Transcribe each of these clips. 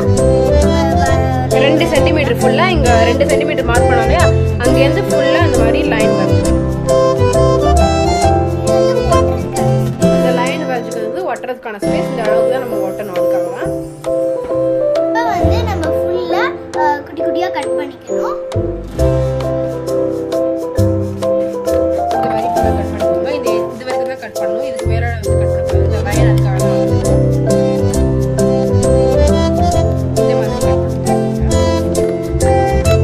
ரெண்டு சென்டிமீட்டர் ஃபுல்லா இங்க ரெண்டு சென்டிமீட்டர் மார்க் பண்ணோம் இல்லையா அங்கேருந்து ஃபுல்லா இந்த மாதிரி லைன் வரைஞ்சிக்கணும் இந்த லைன் வரைஞ்சிக்கிறது ஒட்டுறதுக்கான ஸ்பேஸ் இந்த அளவுக்கு தான் நம்ம ஒட்டணும் அதுக்காக தான் இப்போ வந்து நம்ம ஃபுல்லா குட்டி குட்டியா கட் பண்ணிக்கணும் இந்த மாதிரி ஃபுல்லா கட் பண்ணிக்கோங்க இந்த இது வரைக்கும் தான் கட் பண்ணணும் இதுக்கு மேல வந்து கட் பண்ணக்கூடாது இந்த லைன் அதுக்காக தான் வந்து இந்த மாதிரி கட் பண்ணிக்கோங்க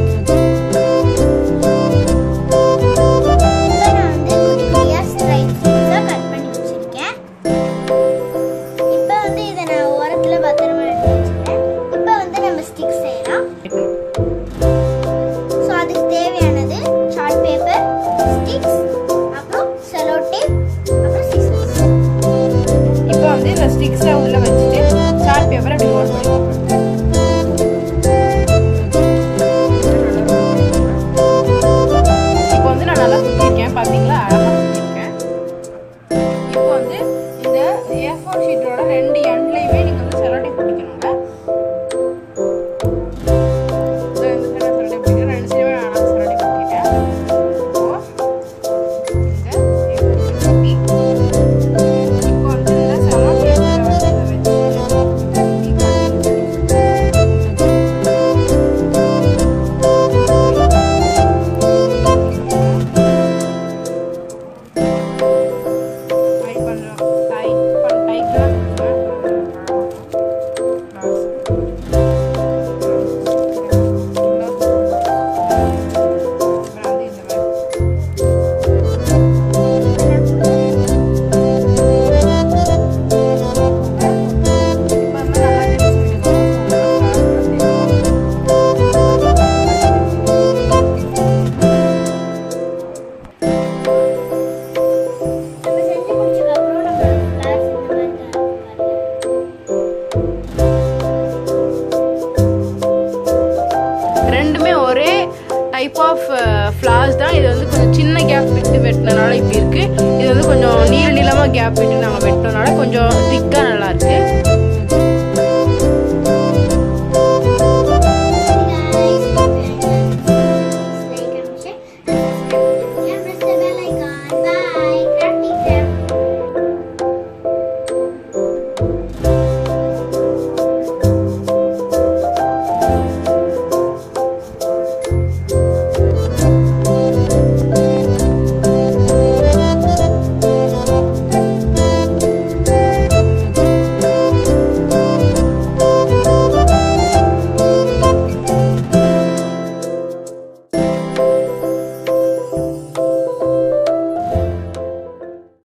இப்போ நான் வந்து குட்டி குட்டியா ஸ்ட்ரைப்ஸா கட் பண்ணி வச்சிருக்கேன் இப்போ வந்து இதை நான் ஓரத்துல பத்திரமா எடுத்து வச்சிருக்கேன் இப்போ வந்து நம்ம ஸ்டிக் செய்யலாம் ஸோ அதுக்கு தேவையானது சார்ட் பேப்பர் ஸ்டிக்ஸ் அப்புறம் செலோ டேப் அப்புறம் சிசர்ஸ் இப்போ வந்து இந்த ஸ்டிக்ஸை உள்ள வச்சுட்டு சார்ட் பேப்பர் அப்படி ரோல் பண்ணிக்கோங்க இப்போ வந்து நான் நல்லா சுற்றிருக்கேன் பார்த்தீங்களா அழகாக சுற்றிருக்கேன் இப்போ வந்து இந்த ஏ ஃபோர் ஷீட்டோட ரெண்டு எண்ட்லையுமே நீங்கள் வந்து செலோட்டி போட்டுக்கணுங்க இதோ இந்த சைடு செலோட்டி போட்டுக்கிறேன் ரெண்டு சைடுமே நான் செலோட்டி போட்டுக்கிட்டேன் இப்போ இந்த A4 sheet ஒட்டி இப்போ வந்து இந்த செலோ டேப்பில் வந்து இதை வச்சு இப்படி கட்டிட்டு டைட் பண்ணலாம் டைட் பண்ண டைட்லாம் நம்ம செஞ்சு முடிச்சதுக்கு அப்புறம் நம்ம ஃபிளார்ஸ் இந்த மாதிரி தான் இருக்கும் ரெண்டுமே ஒரே டைப் ஆஃப் ஃப்ளார்ஸ் தான் இது வந்து கொஞ்சம் சின்ன கேப் விட்டு வெட்டினனால இப்படி இருக்கு இது வந்து கொஞ்சம் நீள நீளமாக கேப் விட்டு நாங்கள் வெட்டினனால கொஞ்சம் திக்காக நல்லா இருக்கு